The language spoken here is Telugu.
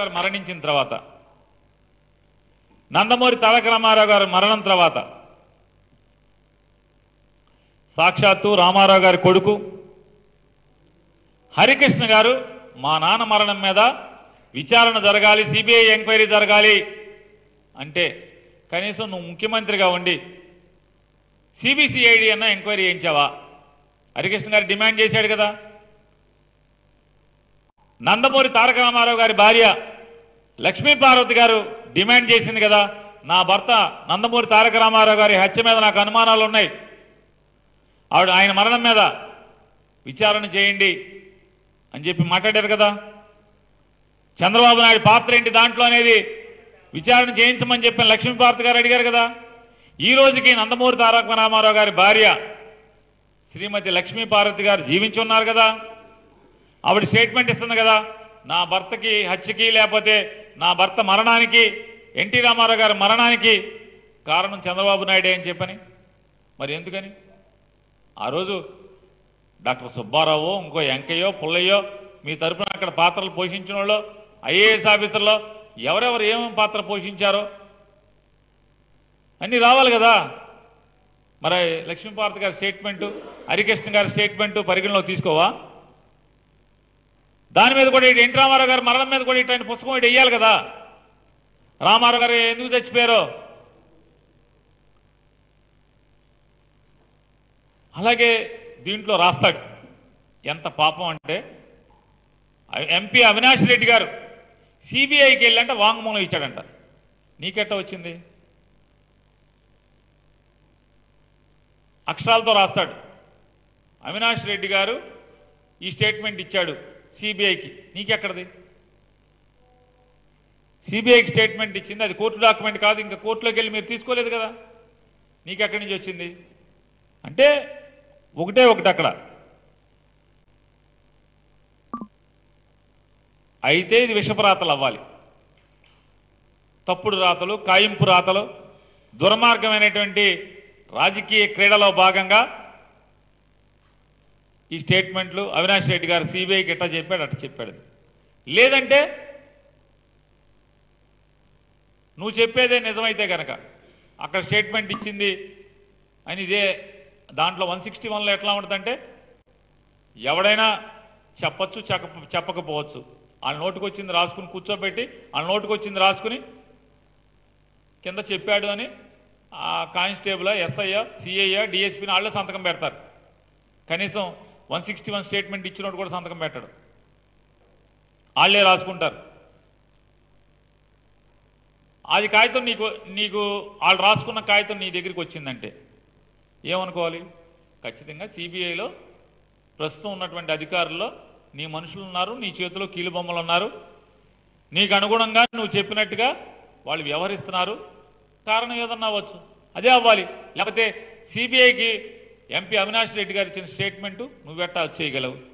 గారు మరణించిన తర్వాత నందమూరి తారక రామారావు గారు మరణం తర్వాత సాక్షాత్తు రామారావు గారి కొడుకు హరికృష్ణ గారు మా నాన్న మరణం మీద విచారణ జరగాలి సిబిఐ ఎంక్వైరీ జరగాలి అంటే కనీసం నువ్వు ముఖ్యమంత్రిగా ఉండి సిబిసిఐడి అన్న ఎంక్వైరీ చేయించావా హరికృష్ణ గారు డిమాండ్ చేశాడు కదా నందమూరి తారక రామారావు గారి భార్య లక్ష్మీ పార్వతి గారు డిమాండ్ చేసింది కదా నా భర్త నందమూరి తారక రామారావు గారి హత్య మీద నాకు అనుమానాలు ఉన్నాయి ఆవిడ ఆయన మరణం మీద విచారణ చేయండి అని చెప్పి మాట్లాడారు కదా చంద్రబాబు నాయుడు పాత్ర ఏంటి దాంట్లో అనేది విచారణ చేయించమని చెప్పిన లక్ష్మీపార్వతి గారు అడిగారు కదా ఈ రోజుకి నందమూరి తారక రామారావు గారి భార్య శ్రీమతి లక్ష్మీ పార్వతి గారు జీవించి ఉన్నారు కదా ఆవిడ స్టేట్మెంట్ ఇస్తుంది కదా నా భర్తకి హత్యకి లేకపోతే నా భర్త మరణానికి ఎన్టీ రామారావు గారి మరణానికి కారణం చంద్రబాబు నాయుడే అని చెప్పని మరి ఎందుకని ఆ రోజు డాక్టర్ సుబ్బారావు ఇంకో వెంకయ్యో పుల్లయ్యో మీ తరపున అక్కడ పాత్రలు పోషించిన వాళ్ళు ఐఏఎస్ ఆఫీసర్లో ఎవరెవరు ఏమేమి పాత్ర పోషించారో అన్నీ రావాలి కదా మరి లక్ష్మీపార్వతి గారి స్టేట్మెంటు హరికృష్ణ గారి స్టేట్మెంటు పరిగణలోకి తీసుకోవా దాని మీద కూడా ఇటు ఎన్టీ రామారావు గారి మరణం మీద కూడా ఇట్లాంటి పుస్తకం ఇటు వెయ్యాలి కదా రామారావు గారు ఎందుకు చచ్చిపోయారో అలాగే దీంట్లో రాస్తాడు ఎంత పాపం అంటే ఎంపీ అవినాష్ రెడ్డి గారు సిబిఐకి వెళ్ళంటే వాంగ్మూలం ఇచ్చాడంట నీకెట్ట వచ్చింది అక్షరాలతో రాస్తాడు అవినాష్ రెడ్డి గారు ఈ స్టేట్మెంట్ ఇచ్చాడు సిబిఐకి నీకెక్కడది సిబిఐకి స్టేట్మెంట్ ఇచ్చింది అది కోర్టు డాక్యుమెంట్ కాదు ఇంకా కోర్టులోకి వెళ్ళి మీరు తీసుకోలేదు కదా నీకెక్కడి నుంచి వచ్చింది అంటే ఒకటే ఒకటి అక్కడ అయితే ఇది విషపరాతలు అవ్వాలి తప్పుడు రాతలు కాయింపు రాతలు దుర్మార్గమైనటువంటి రాజకీయ క్రీడలో భాగంగా ఈ స్టేట్మెంట్లు అవినాష్ రెడ్డి గారు సిబిఐకి ఎట్లా చెప్పాడు అట్లా చెప్పాడు లేదంటే నువ్వు చెప్పేదే నిజమైతే కనుక అక్కడ స్టేట్మెంట్ ఇచ్చింది అని ఇదే దాంట్లో వన్ సిక్స్టీ వన్లో ఎట్లా ఉంటుందంటే ఎవడైనా చెప్పచ్చు చెప్ప చెప్పకపోవచ్చు వాళ్ళ నోటికి వచ్చింది రాసుకుని కూర్చోబెట్టి వాళ్ళ నోటికి వచ్చింది రాసుకుని కింద చెప్పాడు అని ఆ కానిస్టేబుల్ ఎస్ఐ సిఐ డిఎస్పీని వాళ్ళే సంతకం పెడతారు కనీసం వన్ సిక్స్టీ వన్ స్టేట్మెంట్ ఇచ్చినోడు కూడా సంతకం పెట్టాడు వాళ్ళే రాసుకుంటారు అది కాగితం నీకు నీకు వాళ్ళు రాసుకున్న కాగితం నీ దగ్గరికి వచ్చిందంటే ఏమనుకోవాలి ఖచ్చితంగా సిబిఐలో ప్రస్తుతం ఉన్నటువంటి అధికారుల్లో నీ మనుషులు ఉన్నారు నీ చేతిలో కీలుబొమ్మలు ఉన్నారు నీకు అనుగుణంగా నువ్వు చెప్పినట్టుగా వాళ్ళు వ్యవహరిస్తున్నారు కారణం ఏదన్నా అవ్వచ్చు అదే అవ్వాలి లేకపోతే సిబిఐకి ఎంపీ అవినాష్ రెడ్డి గారు ఇచ్చిన స్టేట్మెంటు నువ్వెట్టా చేయగలవు